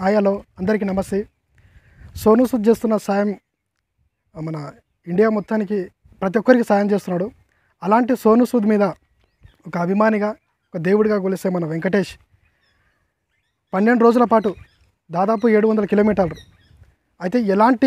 Hi hello అందరికీ నమస్తే సోను సూద్ చేస్తున్న సాయం మన ఇండియా మొత్తానికి ప్రతి ఒక్కరికి సాయం చేస్తున్నాడు అలాంటి సోను సూద్ మీద ఒక అభిమానిగా ఒక దేవుడిగా కొలిస్తే మన వెంకటేష్ పన్నెండు రోజుల పాటు దాదాపు ఏడు వందల కిలోమీటర్లు అయితే ఎలాంటి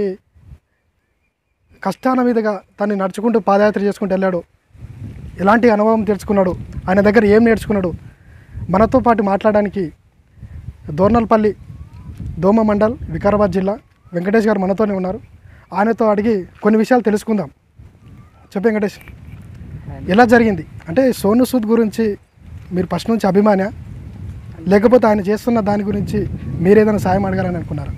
కష్టాల మీదుగా తను నడుచుకుంటూ పాదయాత్ర చేసుకుంటూ వెళ్ళాడు ఎలాంటి అనుభవం తెలుసుకున్నాడు ఆయన దగ్గర ఏం నేర్చుకున్నాడు మనతో పాటు మాట్లాడడానికి దోర్నల్పల్లి దోమ మండల్ వికారాబాద్ జిల్లా వెంకటేష్ గారు మనతోనే ఉన్నారు ఆయనతో అడిగి కొన్ని విషయాలు తెలుసుకుందాం చెప్పు వెంకటేష్ ఎలా జరిగింది అంటే సోను సూద్ గురించి మీరు ఫస్ట్ నుంచి అభిమాన లేకపోతే ఆయన చేస్తున్న దాని గురించి మీరు ఏదైనా సాయం అడగాలని అనుకున్నారా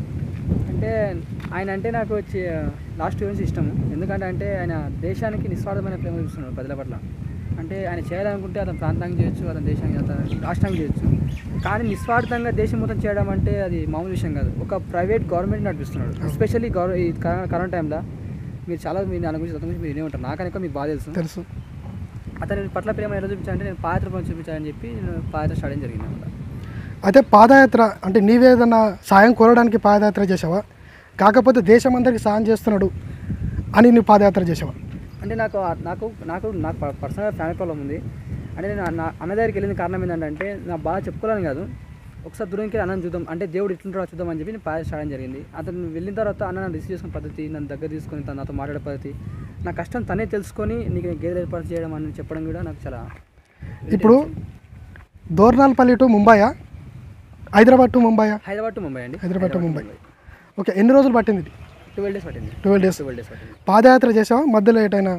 అంటే ఆయన అంటే నాకు వచ్చి లాస్ట్ గురించి ఇష్టము ఎందుకంటే అంటే ఆయన దేశానికి నిస్వార్థమైన ప్రేమ చూస్తున్నాడు ప్రజల పట్ల అంటే ఆయన చేయాలనుకుంటే అతను ప్రాంతానికి చేయొచ్చు అతని దేశానికి అతను రాష్ట్రానికి చేయొచ్చు కానీ నిస్వార్థంగా దేశం మొత్తం చేయడం అంటే అది మామూలు విషయం కాదు ఒక ప్రైవేట్ గవర్నమెంట్ నడిపిస్తున్నాడు ఎస్పెషల్లీ గవర్ ఈ కరోనా కరోనా టైంలో మీరు చాలా మీరు దాని గురించి అతని గురించి మీరు వినే ఉంటారు నాకని ఎక్కువ మీకు బాగా తెలుసు తెలుసు అతని పట్ల ప్రేమ ఎలా చూపించాలంటే నేను పాత్ర పని చూపించాలని చెప్పి నేను పాత్ర స్టార్ట్ చేయడం జరిగింది అనమాట అయితే పాదయాత్ర అంటే నీవేదన్నా సాయం కోరడానికి పాదయాత్ర చేసావా కాకపోతే దేశం అందరికి సాయం చేస్తున్నాడు అని నువ్వు పాదయాత్ర చేసావా అంటే నాకు నాకు నాకు నాకు పర్సనల్ ఫ్యామిలీ ప్రాబ్లం ఉంది అంటే నేను అన్న అన్న దగ్గరికి వెళ్ళిన కారణం ఏంటంటే నా బాగా చెప్పుకోవాలని కాదు ఒకసారి దూరంకి వెళ్ళి అన్నని చూద్దాం అంటే దేవుడు ఇట్లుంటాడో చూద్దాం అని చెప్పి నేను పాయ చేయడం జరిగింది అతను వెళ్ళిన తర్వాత అన్న నన్ను రిసీవ్ చేసుకునే పద్ధతి నన్ను దగ్గర తీసుకొని తను నాతో మాట్లాడే పద్ధతి నా కష్టం తనే తెలుసుకొని నీకు నేను గేదెలు ఏర్పాటు చేయడం అని చెప్పడం కూడా నాకు చాలా ఇప్పుడు దోర్నాల్పల్లి టు ముంబయా హైదరాబాద్ టు ముంబయా హైదరాబాద్ టు ముంబై అండి హైదరాబాద్ టు ముంబై ఓకే ఎన్ని రోజులు పట్టింది ఇది ట్వెల్వ్ డేస్ పట్టింది ట్వెల్వ్ డేస్ ట్వెల్వ్ డేస్ పట్టింది పాదయాత్ర చేసావా మధ్యలో ఏటైనా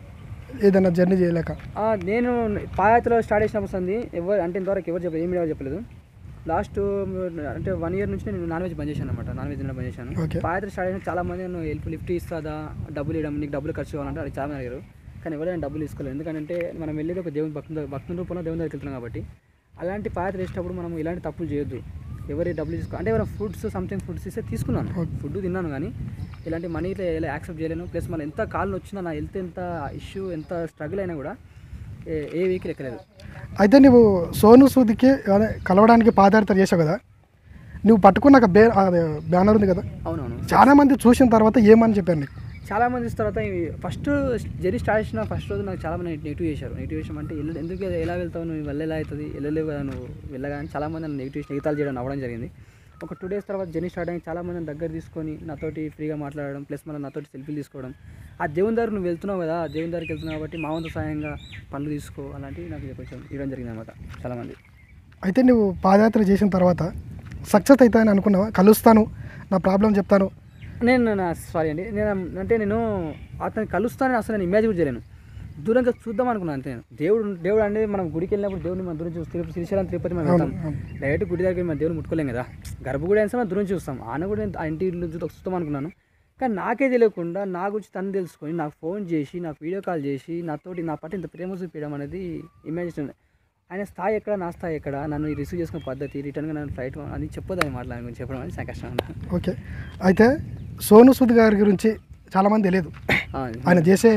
ఏదైనా జర్నీ చేయలేక ఆ, నేను పాదయాత్రలో స్టార్ట్ చేసినప్పుడు సంది ఎవరు అంటే ఇంతవరకు ఎవరు చెప్పలేదు ఏమి ఎవరు చెప్పలేదు లాస్ట్ అంటే వన్ ఇయర్ నుంచి నేను నాన్ వెజ్ బంద్ చేశాను అనమాట నాన్ వెజ్ తినడం బంద్ చేశాను Okay. పాదయాత్ర స్టార్ట్ అయిన చాలా మంది నన్ను హెల్ప్ లిఫ్ట్ ఇస్తుందా డబ్బులు ఇవ్వడం నీకు డబ్బులు ఖర్చు కావాలంటే అది చాలా మంది అడిగారు కానీ ఎవరైనా డబ్బులు తీసుకోలేదు ఎందుకంటే మనం వెళ్ళేది ఒక దేవుని భక్తు భక్తుల రూపంలో దేవుని దగ్గరికి వెళ్తున్నాం కాబట్టి అలాంటి పాదయాత్ర చేసేటప్పుడు మనం ఇలాంటి తప్పులు చేయొద్దు ఎవరి డబ్బులు తీసుకో అంటే ఎవరైనా ఫుడ్స్ సంథింగ్ ఫుడ్స్ ఇస్తే తీసుకున్నాను Okay. ఫుడ్ తిన్నాను కానీ ఇలాంటి మనీ ఇట్లా ఎలా యాక్సెప్ట్ చేయలేను ప్లస్ మన ఎంత కాళ్ళు వచ్చినా నా హెల్త్ ఎంత ఇష్యూ ఎంత స్ట్రగుల్ అయినా కూడా ఏ ఏ వెహికల్ ఎక్కలేదు అయితే నువ్వు సోను సూదికి అదే కలవడానికి పాదయాత్ర చేసావు కదా నువ్వు పట్టుకున్న ఒక బే అదే బ్యానర్ ఉంది కదా అవునవును చాలా మంది చూసిన తర్వాత ఏమని చెప్పాను నీకు చాలా మంది చూసిన తర్వాత ఫస్ట్ జర్నీ స్టార్ట్ చేసిన ఫస్ట్ రోజు నాకు చాలా మంది నెగిటివ్ చేశారు నెగిటివ్ చేసాం అంటే ఎల్లు- ఎందుకు ఎలా వెళ్తావు నువ్వు వెళ్ళ ఎలా అవుతుంది వెళ్ళలేవు కదా నువ్వు వెళ్ళగానే చాలా మంది నన్ను నెగిటివ్ నెగితాలు చేయడం అవ్వడం జరిగింది ఒక టూ డేస్ తర్వాత జర్నీ స్టార్ట్ అయ్యి చాలా మంది నన్ను దగ్గర తీసుకొని నాతోటి ఫ్రీగా మాట్లాడడం ప్లస్ మన నాతోటి సెల్ఫీలు తీసుకోవడం ఆ దేవుని దగ్గర నువ్వు వెళ్తున్నావు కదా ఆ దేవుని దగ్గరికి వెళ్తున్నావు కాబట్టి మా వంతు సాయంగా పనులు తీసుకో అలాంటివి నాకు కొంచెం ఇవ్వడం జరిగింది అనమాట చాలామంది అయితే నువ్వు పాదయాత్ర చేసిన తర్వాత సక్సెస్ అవుతాయని అనుకున్నావా కలుస్తాను నా ప్రాబ్లం చెప్తాను నేను నా సారీ అండి నేను అంటే నేను అతన్ని కలుస్తానని అసలు నేను ఇమేజ్ కూడా చేయలేను దూరంగా చూద్దాం అనుకున్నాను అంతే నేను దేవుడు దేవుడు అంటే మనం గుడికి వెళ్ళినప్పుడు దేవుడిని మన దూరం చూసి తిరుపతి శ్రీశైలం తిరుపతి మనం వెళ్తాం అవును. డైరెక్ట్ గుడి దగ్గర మన దేవుడు ముట్టుకోలేం కదా గర్భగుడి అయినా సరే మనం దూరం చూస్తాం ఆయన కూడా నేను ఆ ఇంటి ఇల్లు చూసి చూస్తాం అనుకున్నాను కానీ నాకే తెలియకుండా నా గురించి తను తెలుసుకొని నాకు ఫోన్ చేసి నాకు వీడియో కాల్ చేసి నాతోటి నా పట్ల ఇంత ప్రేమ చూపించడం అనేది ఇమాజినేషన్ ఆయన స్థాయి ఎక్కడ నా స్థాయి ఎక్కడ నన్ను రిసీవ్ చేసుకునే పద్ధతి రిటర్న్గా నన్ను ఫ్లైట్ అని చెప్పొద్దని మాట్లాడే గురించి చెప్పడం అనేది చాలా కష్టం ఓకే అయితే సోను సూద్ గారి గురించి చాలామంది తెలియదు ఆ, ఆయన చేసే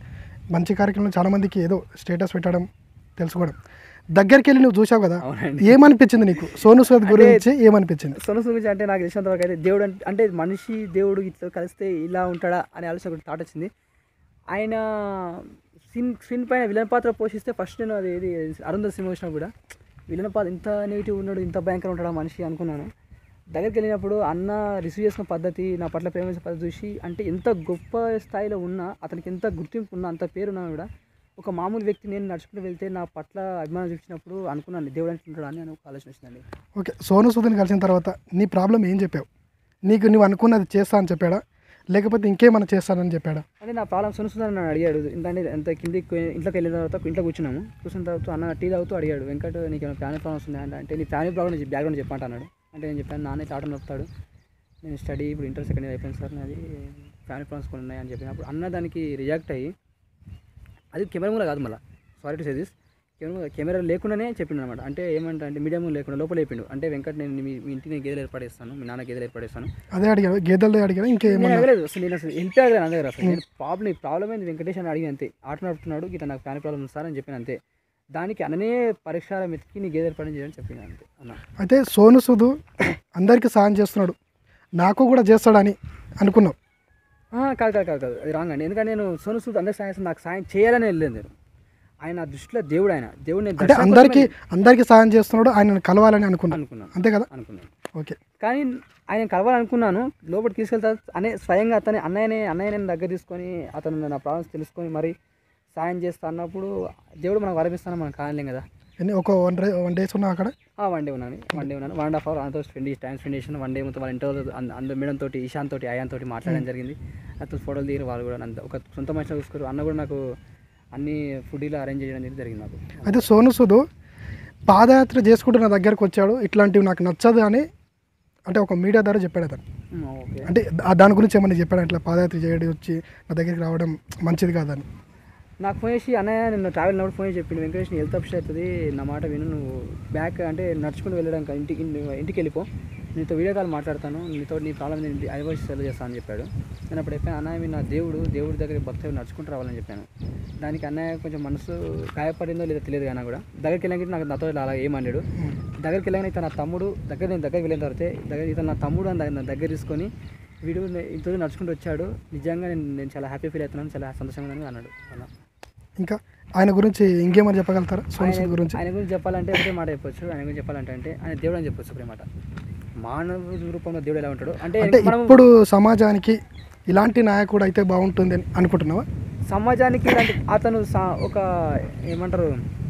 మంచి కార్యక్రమం చాలామందికి ఏదో స్టేటస్ పెట్టడం తెలుసుకోవడం దగ్గరికి వెళ్ళి నువ్వు చూసావు కదా అవునండి ఏమనిపించింది నీకు సోను సూద్ గురించి ఏమనిపించింది సొనసు గురించి అంటే నాకు తెలిసినంత వరకు అయితే దేవుడు అంటే అంటే మనిషి దేవుడు ఇట్లా కలిస్తే ఇలా ఉంటాడా అనే ఆలోచన ఒకటి థాట్ వచ్చింది ఆయన స్క్రీన్ స్క్రీన్ పైన విలన్ పాత్ర పోషిస్తే ఫస్ట్ నేను అది ఇది అరుంధ సినిమా వచ్చినా కూడా విలన్ పాత్ర ఇంత నెగిటివ్ ఉన్నాడు ఇంత భయంకర ఉంటాడా మనిషి అనుకున్నాను దగ్గరికి వెళ్ళినప్పుడు అన్న రిసీవ్ చేసుకున్న పద్ధతి నా పట్ల ప్రేమ చేసే పద్ధతి చూసి అంటే ఎంత గొప్ప స్థాయిలో ఉన్నా అతనికి ఎంత గుర్తింపు ఉన్నా అంత పేరున్నా కూడా ఒక మామూలు వ్యక్తి నేను నడుచుకుంటూ వెళ్తే నా పట్ల అభిమానం చూపించినప్పుడు అనుకున్నాను దేవుడు అంటే ఉంటాడా అని ఒక ఆలోచన వచ్చిందండి ఓకే సోను సూద్ని కలిసిన తర్వాత నీ ప్రాబ్లం ఏం చెప్పావు నీకు నువ్వు అనుకున్నది చేస్తా అని చెప్పాడా లేకపోతే ఇంకేమైనా చేస్తానని చెప్పాడా అంటే నా ప్రాబ్లం సునసుందర్ నన్ను అడిగాడు అంటే ఎంత కిందికి పోయి- ఇంట్లోకి వెళ్ళిన తర్వాత ఇంట్లో కూర్చున్నాము కూర్చున్న తర్వాత అన్న టీ తాగుతూ అడిగాడు వెంకట్ నీకు ఏమైనా ఫ్యామిలీ ప్రాబ్లమ్స్ ఉన్నాయా అంటే అంటే నీ ఫ్యామిలీ ప్రాబ్లమ్ బ్యాక్గ్రౌండ్ చెప్పంట అన్నాడు అంటే నేను చెప్పాను నాన్న ఇట్లా ఆటో నొప్పుతాడు నేను స్టడీ ఇప్పుడు ఇంటర్ సెకండ్ ఇయర్ అయిపోయింది సార్ నాది ఫ్యామిలీ ప్రాబ్లమ్స్ కొన్ని ఉన్నాయి అని చెప్పినప్పుడు అన్న దానికి రియాక్ట్ అయ్యి అది కెమెరా కూడా కాదు మళ్ళీ sorry to say this camera camera లేకుండానే చెప్పిండు అనమాట అంటే ఏమంటా అంటే మీడియం లేకుండా లోపల చెప్పిండు అంటే వెంకట్ నేను మీ మీ ఇంటికి నేను గేదెలు ఏర్పడేస్తాను మీ నాన్న గేదెలు ఏర్పడేస్తాను అదే అడిగాడు గేదెలు అడిగాడు నేను ఇంకేమన్నా అడగలేదు అసలు నేను అసలు హెల్ప్ అడగలేదు నా దగ్గర అసలు నేను ప్రాబ్లం ఈ ప్రాబ్లం ఏంది వెంకటేష్ అని అడిగి అంతే ఆట నడుపుతున్నాడు ఇట్లా నాకు ఫ్యాన్ ప్రాబ్లం ఉంది సార్ అని చెప్పిన అంతే దానికి అన్ననే పరిష్కారం వెతికి నీ గేదె పని చేయని చెప్పింది అంతే అన్న అయితే సోను సుధు అందరికీ సాయం చేస్తున్నాడు నాకు కూడా చేస్తాడని అనుకున్నావు ఆ, కాదు కాదు కాదు కాదు అది రాంగ్ అండి ఎందుకంటే నేను సోను సూద్ అందరికి సాయం చేస్తాను, నాకు సాయం చేయాలని వెళ్ళలేదు నేను ఆయన నా దృష్టిలో దేవుడు ఆయన దేవుడు నేను అంటే దర్శనం అందరికీ కోసమే అందరికీ సాయం చేస్తున్నాడు ఆయనను కలవాలని అనుకున్నాను అనుకున్నాను అంతే కదా అనుకున్నాను ఓకే కానీ ఆయన కలవాలనుకున్నాను లోపలికి తీసుకెళ్తా అనే స్వయంగా అతని అన్నయ్యనే అన్నయ్య నేను దగ్గర తీసుకొని అతను నా ప్రాబ్లమ్స్ తెలుసుకొని మరి సాయం చేస్తా అన్నప్పుడు దేవుడు మనకు వరపిస్తాను మనం కానలేం కదా ఎన్ని ఒక వన్ డే వన్ డేస్ ఉన్నావు అక్కడ ఆ వన్ డే ఉన్నాను వన్ డే ఉన్నాను వన్ అండ్ హాఫ్ అవర్ అంతా స్పెండ్ టైం స్పెండ్ చేసిన వన్ డే మొత్తం వాళ్ళ ఇంటర్ అందరు మేడం తోటి ఇషాన్ తోటి అయాన్ తోటి మాట్లాడడం జరిగింది అతను ఫోటోలు దిగిన వాళ్ళు కూడా నన్ను ఒక సొంత మనిషిని చూసుకోరు అన్న కూడా నాకు అన్ని ఫుడ్ ఇలా అరేంజ్ చేయడం అనేది జరిగింది నాకు అయితే సోను సుధు పాదయాత్ర చేసుకుంటూ నా దగ్గరకు వచ్చాడు ఇట్లాంటివి నాకు నచ్చదు అని అంటే ఒక మీడియా ద్వారా చెప్పాడు అతను ఉమ్, ఓకే అంటే దా- దాని గురించి ఏమన్నా చెప్పాడు ఇట్లా పాదయాత్ర చేయడం వచ్చి నా దగ్గరికి రావడం మంచిది కాదని నాకు ఫోన్ చేసి అన్నయ్య నిన్ను ట్రావెల్ ఉన్నప్పుడు ఫోన్ చేసి చెప్పిండు వెంకటేష్ నీ హెల్త్ అప్సెట్ అవుతుంది నా మాట విను నువ్వు బ్యాక్ అంటే నడుచుకుంటూ వెళ్ళడం కా- ఇంటికి ఇంటికి వెళ్ళిపో నీతో వీడియో కాల్ మాట్లాడతాను నీతో నీ ప్రాబ్లం నేను ఐవాయిస్ సెల్ చేస్తాను అని చెప్పాడు నేను అప్పుడు చెప్పాను అన్నయ్య మీరు నా దేవుడు దేవుడి దగ్గర భక్తి నడుచుకుంటూ రావాలని చెప్పాను దానికి అన్నయ్య కొంచెం మనసు గాయపడిందో లేదో తెలియదు కానీ కూడా దగ్గరికి వెళ్ళాక నాకు నాతో అలా ఏమన్నాడు దగ్గరికి వెళ్ళగానే ఇతను నా తమ్ముడు దగ్గర నేను దగ్గరికి వెళ్ళిన తర్వాత దగ్గర ఇతను నా తమ్ముడు అని దగ్గర- నా దగ్గర తీసుకొని వీడు నే- ఇంత నడుచుకుంటూ వచ్చాడు నిజంగా నేను నేను చాలా హ్యాపీ ఫీల్ అవుతున్నాను చాలా సంతోషంగా ఉందని అన్నాడు అన్న ఇంకా ఆయన గురించి ఇంకేమని చెప్పగలుగుతారా సోను ఆయన సుధు గురించి ఆయన గురించి చెప్పాలంటే ఒకటే మాట చెప్పొచ్చు ఆయన గురించి చెప్పాలంటే అంటే ఆయన దేవుడు అని చెప్పొచ్చు ఒకటే మాట మానవ రూపంలో దేవుడు ఎలా ఉంటాడు అంటే అంటే మనం ఇప్పుడు సమాజానికి ఇలాంటి నాయకుడు అయితే బాగుంటుంది అని అనుకుంటున్నావా సమాజానికి ఇలాంటి అతను సా- ఒక ఏమంటారు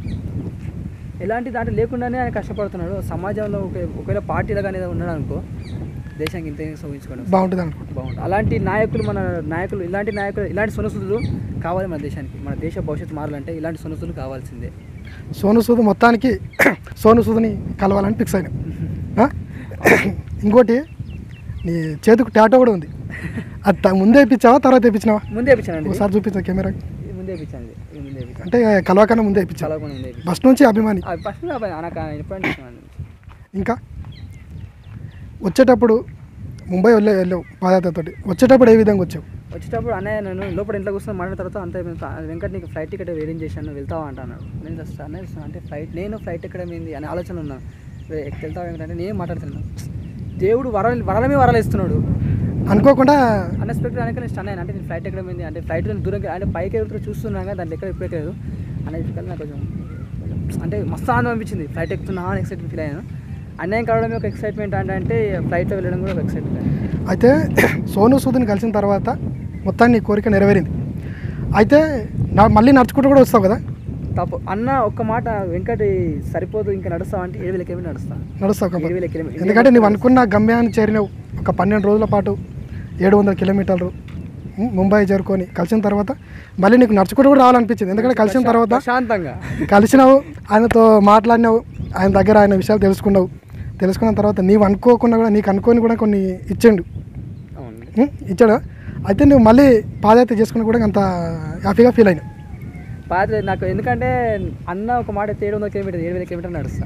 ఎలాంటి దాంట్లో లేకుండానే ఆయన కష్టపడుతున్నాడు సమాజంలో ఒక ఒకవేళ పార్టీలో కానీ ఏదో ఉన్నాడు అనుకో దేశానికి ఇంత ఊహించుకోండి బాగుంటుంది అనుకుంటున్నా బాగుంటుంది అలాంటి నాయకులు మన నాయకులు ఇలాంటి నాయకులు ఇలాంటి సొనసులు కావాలి మన దేశానికి మన దేశ భవిష్యత్తు మారాలంటే ఇలాంటి సొనసులు కావాల్సిందే సోను సూద్ మొత్తానికి సోను సూద్ని కలవాలని ఫిక్స్ అయినా ఆ? ఇంకోటి నీ చేతికి టాటో కూడా ఉంది అది త- ముందే ఇప్పించావా తర్వాత ఇప్పించినావా ముందే ఇప్పించానండి ఇది. ఒకసారి చూపించా కెమెరా ఇది ముందే ఇప్పించాను ఇది. ఇది ముందే ఇప్పించాను అంటే కలవకన్నా ముందే ఇప్పించావు చాలా మంది ముందే ఇప్పించాను ఫస్ట్ నుంచి అభిమాని ఫస్ట్ నాకు ఎప్పుడైనా ఇష్టం ఇంకా వచ్చేటప్పుడు ముంబై వెళ్ళే వెళ్ళావు పాదయాత్రతోటి వచ్చేటప్పుడు ఏ విధంగా వచ్చావు వచ్చేటప్పుడు అన్నయ్య నేను లోపల ఇంట్లో కూర్చొని మాట్లాడిన తర్వాత అంతే వెంకట్ నీకు ఫ్లైట్ టికెట్ అరేంజ్ చేశాను వెళ్తావా అంటున్నాడు నేను వస్తా అన్నయ్య వస్తా అంటే ఫ్లైట్ నేను ఫ్లైట్ ఎక్కడ ఏంది అనే ఆలోచన ఉన్నా "వె- వెళ్తావా వెంకట అంటే నేను మాట్లాడుతున్నాను దేవుడు వరాలు వరాలమే వరాలు ఇస్తున్నాడు అనుకోకుండా అన్ఎక్స్పెక్టెడ్ అనక నేను స్టన్ అయ్యాను అంటే నేను ఫ్లైట్ ఎక్కడ పోయింది అంటే ఫ్లైట్ దూరం అంటే పైకి ఎగురుతూ చూస్తున్నాను కానీ దాంట్లో ఎక్కడ ఎప్పుడు ఎక్కలేదు అనేది నాకు కొంచెం అంటే మస్తు ఆనందం అనిపించింది ఫ్లైట్ ఎక్కుతున్నా అని ఎక్సైట్మెంట్ ఫీల్ అయ్యాను అన్నయ్యం కావడమే ఒక ఎక్సైట్మెంట్ అంటే అంటే ఫ్లైట్లో వెళ్ళడం కూడా ఒక ఎక్సైట్మెంట్ అయితే సోను సూద్ని కలిసిన తర్వాత మొత్తాన్ని నీ కోరిక నెరవేరింది అయితే నా మళ్ళీ నడుచుకుంటూ కూడా వస్తావు కదా తప్పు అన్న ఒక్క మాట వెంకటి సరిపోదు ఇంకా నడుస్తావు అంటే ఏడు వేల కిలోమీటర్ నడుస్తా నడుస్తావు ఏడు కాబట్టి వేల కిలోమీటర్ ఎందుకంటే నువ్వు అనుకున్న గమ్యాన్ని చేరినావు ఒక పన్నెండు రోజుల పాటు ఏడు వందల కిలోమీటర్లు ఉం, ముంబై చేరుకొని కలిసిన తర్వాత మళ్ళీ నీకు నడుచుకుంటూ కూడా రావాలనిపించింది ఎందుకంటే కలిసిన తర్వాత ప్రశాంతంగా కలిసినావు ఆయనతో మాట్లాడినావు ఆయన దగ్గర ఆయన విషయాలు తెలుసుకున్నావు తెలుసుకున్న తర్వాత నీవు అనుకోకుండా కూడా నీకు అనుకోని కూడా కొన్ని ఇచ్చిండు అవునండి ఉం, ఇచ్చాడు అయితే నువ్వు మళ్ళీ పాదయాత్ర చేసుకుని కూడా అంత హ్యాపీగా ఫీల్ అయినావు పాత నాకు ఎందుకంటే అన్న ఒక మాట అయితే ఏడు వందల కిలోమీటర్ ఏడు వేల కిలోమీటర్ నడుస్తా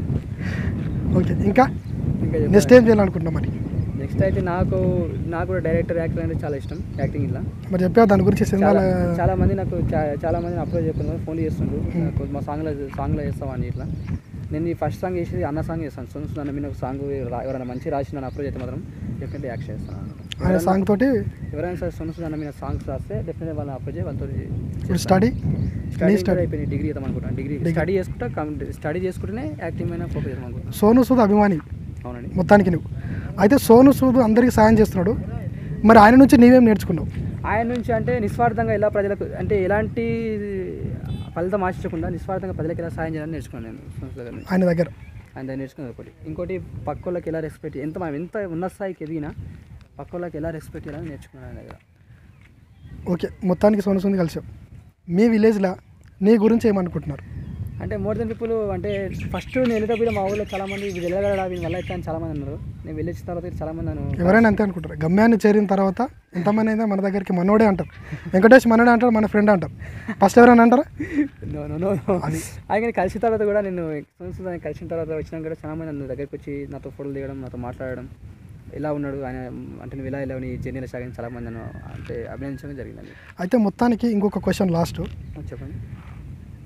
ఓకే ఇంకా ఇంకా నెక్స్ట్ ఏం చేయాలనుకుంటున్నావు మరి నెక్స్ట్ అయితే నాకు నాకు కూడా డైరెక్టర్ యాక్టర్ అంటే చాలా ఇష్టం యాక్టింగ్ ఇట్లా మరి చెప్పావు దాని గురించి సినిమాలో చాలా చాలా మంది నాకు చా- చాలా మంది అప్రోచ్ చెప్తున్నారు ఫోన్ చేస్తుండ్రు నాకు మా సాంగ్లో సాంగ్లో చేస్తావా అని ఇట్లా నేను ఈ ఫస్ట్ సాంగ్ చేసేది అన్న సాంగ్ చేస్తాను సో నన్ను మీద ఒక సాంగ్ ఎవరైనా మంచి రాసి నన్ను అప్రోచ్ అయితే మాత్రం డెఫినెట్లీ యాక్ట్ చేస్తాను ఆయన సాంగ్ తోటి ఎవరైనా సరే సొంత అన్న మీద సాంగ్స్ రాస్తే డెఫినెట్లీ వాళ్ళని అప్రోచ్ చేసి వాళ్ళతో ఇప్పుడు స్టడీ స్టడీ నీ కూడా స్టడీ అయిపోయింది డిగ్రీ చేద్దాం అనుకుంటాను డిగ్రీ స్టడీ చేసుకుంటా స్టడీ చేసుకుంటేనే యాక్టింగ్ మీద ఫోకస్ చేద్దాం అనుకుంటున్నాను సోను సూద్ అభిమాని అవునండి మొత్తానికి నువ్వు అయితే సోను సూద్ అందరికీ సాయం చేస్తున్నాడు మరి ఆయన నుంచి నీవేం నేర్చుకున్నావు ఆయన నుంచి అంటే నిస్వార్థంగా ఎలా ప్రజలకు అంటే ఎలాంటి ఫలితం ఆశించకుండా నిస్వార్థంగా ప్రజలకు ఎలా సాయం చేయాలని నేర్చుకున్నాను నేను సంస్థ దగ్గర నుంచి ఆయన దగ్గర ఆయన దాన్ని నేర్చుకున్నది ఒకటి ఇంకోటి పక్క వాళ్ళకి ఎలా రెస్పెక్ట్ ఎంత మనం ఎంత ఉన్న స్థాయికి ఎదిగినా పక్క వాళ్ళకి ఎలా రెస్పెక్ట్ చేయాలని నేర్చుకున్నాను ఆయన దగ్గర ఓకే మొత్తానికి సోను సూద్ కలిసావు మీ విలేజ్లో నీ గురించి ఏమనుకుంటున్నారు అంటే మోర్ దెన్ పీపుల్ అంటే ఫస్ట్ నేను వెళ్ళేటప్పుడు మా ఊళ్ళో చాలా మంది ఇది వెళ్ళగలడా వీని వల్ల అయితే అని చాలా మంది అన్నారు నేను వెళ్ళి వచ్చిన తర్వాత చాలా మంది నన్ను ఎవరైనా అంతే అనుకుంటారు గమ్యాన్ని చేరిన తర్వాత ఎంతమంది అయితే మన దగ్గరికి మనోడే అంటారు వెంకటేష్ మనోడే అంటారు మన ఫ్రెండ్ అంటారు ఫస్ట్ ఎవరైనా అంటారా నో నో నో ఆయన కలిసిన తర్వాత కూడా నేను సంవత్సరం కలిసిన తర్వాత వచ్చినా కూడా చాలా మంది నన్ను దగ్గరికి వచ్చి నాతో ఫోటోలు దిగడం నాతో మాట్లాడడం ఎలా ఉన్నాడు ఆయన అంటే నువ్వు ఇలా ఇలా నీ జర్నీలో సాగని చాలా మంది నన్ను అంటే అభినందించడం జరిగిందండి అయితే మొత్తానికి ఇంకొక క్వశ్చన్ లాస్ట్ చెప్పండి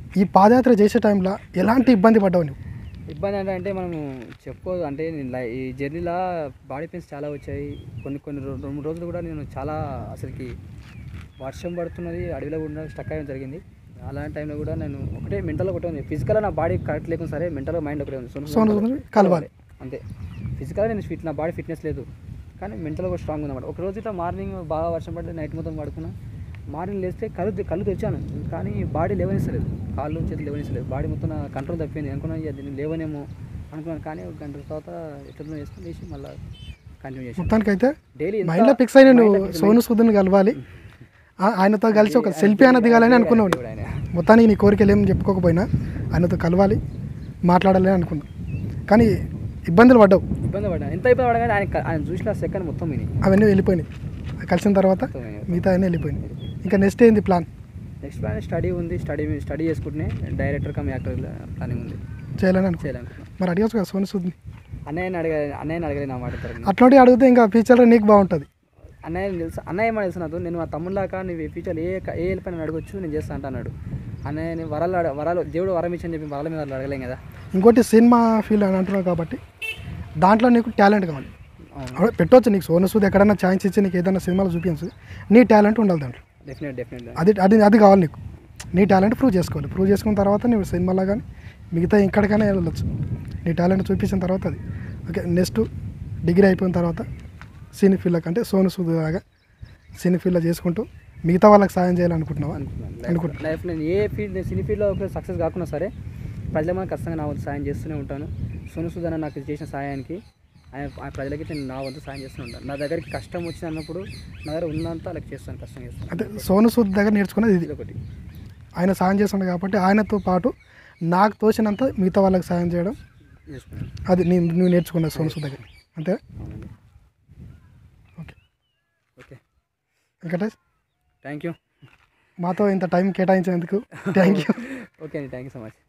ఈ పాదయాత్ర చేసే టైంలో ఎలాంటి ఇబ్బంది పడ్డావు నువ్వు ఇబ్బంది అంటే అంటే మనము చెప్పుకోదు అంటే నేను లై- ఈ జర్నీలో బాడీ పెయిన్స్ చాలా వచ్చాయి కొన్ని కొన్ని రో- రెండు మూడు రోజులు కూడా నేను చాలా అసలుకి వర్షం పడుతున్నది అడవిలో కూడా స్టక్ అయ్యడం జరిగింది అలాంటి టైంలో కూడా నేను ఒకటే మెంటల్ ఒకటే ఉంది ఫిజికల్ నా బాడీ కరెక్ట్ లేకుండా సరే మెంటల్ మైండ్ ఒకటే ఉంది సోను సోను సూద్ సూద్ కలవాలి. అంతే ఫిజికల్గా నేను ఫిట్ నా బాడీ ఫిట్నెస్ లేదు కానీ మెంటల్ కూడా స్ట్రాంగ్ ఉందన్నమాట ఒక రోజు ఇట్లా మార్నింగ్ బాగా వర్షం పడి నైట్ మొత్తం పడుకున్నా మార్నింగ్ లేస్తే కళ్ళు తె- కళ్ళు తెచ్చాను కానీ బాడీ లేవనిస్తలేదు కాళ్ళు చేతులు లేవనిస్తలేదు బాడీ మొత్తం కంట్రోల్ తప్పింది అనుకున్నా ఇక దీన్ని లేవనేమో అనుకున్నాను కానీ ఒక గంట తర్వాత ఎట్లా వేసుకుని లేచి మళ్ళీ కంటిన్యూ చేసి మొత్తానికైతే డైలీ మైండ్లో ఫిక్స్ అయిన నువ్వు సోను సూద్ని కలవాలి ఆ- ఆయనతో కలిసి ఒక సెల్ఫీ అయినా దిగాలని అనుకున్నావు మొత్తానికి నీ కోరికలు ఏం చెప్పుకోకపోయినా ఆయనతో కలవాలి మాట్లాడాలి అని అనుకున్నా కానీ ఇబ్బందులు పడ్డావు ఇబ్బంది పడ్డాను ఎంత ఇబ్బంది పడ్డా కానీ ఆయన ఆయన చూసిన సెకండ్ మొత్తం విని అవన్నీ వెళ్ళిపోయినాయి కలిసిన తర్వాత మొత్తం విని మిగతా అన్నీ వెళ్ళిపోయినాయి ఇంకా నెక్స్ట్ ఏంది ప్లాన్ నెక్స్ట్ ప్లాన్ స్టడీ ఉంది స్టడీ స్టడీ చేసుకుంటూనే డైరెక్టర్ కమ్ యాక్టర్ ప్లానింగ్ ఉంది చేయాలని అనుకో చేయాలనుకుంటున్నాను మరి అడగచ్చు కదా సోను సూద్ని అన్నయ్యని అడగ అన్నయ్యని అడగలేదు నా మాట తరపున. అట్లాంటి అడిగితే ఇంకా ఫ్యూచర్లో నీకు బాగుంటుంది అన్నయ్య తెలుసు అన్నయ్య ఏమని తెలుసు నాకు నేను మా తమ్ముళ్ళాక నువ్వు ఈ ఫ్యూచర్ ఏ ఏ హెల్ప్ అయినా అడగొచ్చు నేను చేస్తా అంట అన్నాడు అన్నయ్యని వరాలు అడ- వరాలు దేవుడు వరం ఇచ్చని చెప్పి వరాల మీద అడగలేం కదా ఇంకోటి సినిమా ఫీల్డ్ అని అంటున్నావు కాబట్టి దాంట్లో నీకు టాలెంట్ కావాలి అవును అదే పెట్టవచ్చు నీకు సోను సూద్ ఎక్కడైనా ఛాన్స్ ఇచ్చి నీకు ఏదైనా సినిమాలో చూపించు నీ టాలెంట్ ఉండాలి దాంట్లో డెఫినెట్ డెఫినెట్ అది అది అది కావాలి నీకు నీ టాలెంట్ ప్రూవ్ చేసుకోవాలి ప్రూవ్ చేసుకున్న తర్వాత నువ్వు సినిమాలో కానీ మిగతా ఎక్కడికైనా వెళ్ళొచ్చు నీ టాలెంట్ చూపించిన తర్వాత అది ఓకే నెక్స్ట్ డిగ్రీ అయిపోయిన తర్వాత సినీ ఫీల్డ్కి అంటే సోను సూద్ లాగా సినీ ఫీల్డ్లో చేసుకుంటూ మిగతా వాళ్ళకి సాయం చేయాలనుకుంటున్నావా అనుకుంటున్నా. అనుకుంటున్నాను లైఫ్ నేను ఏ ఫీల్డ్ నేను సినీ ఫీల్డ్లో ఒక సక్సెస్ కాకుండా సరే ప్రజల మనం ఖచ్చితంగా నా వంతు సాయం చేస్తూనే ఉంటాను సోను సుధన నాకు చేసిన సాయానికి ఆయన ఆ ప్రజలకి నేను నా వంతు సాయం చేస్తూనే ఉంటాను నా దగ్గరికి కష్టం వచ్చింది అన్నప్పుడు నా దగ్గర ఉన్నంత వాళ్ళకి చేస్తాను కష్టం చేస్తాను అంటే సోను సూద్ దగ్గర నేర్చుకున్నది ఇది ఇది ఒకటి ఆయన సాయం చేస్తుండే కాబట్టి ఆయనతో పాటు నాకు తోచినంత మిగతా వాళ్ళకి సాయం చేయడం చేసుకున్నాను అది నేను నువ్వు నేర్చుకున్నది సోను సూద్ దగ్గర అంతే అవునండి okay okay Venkatesh thank you మాతో ఇంత టైం కేటాయించినందుకు థ్యాంక్ యూ ఓకే అండి థ్యాంక్ యూ సో మచ్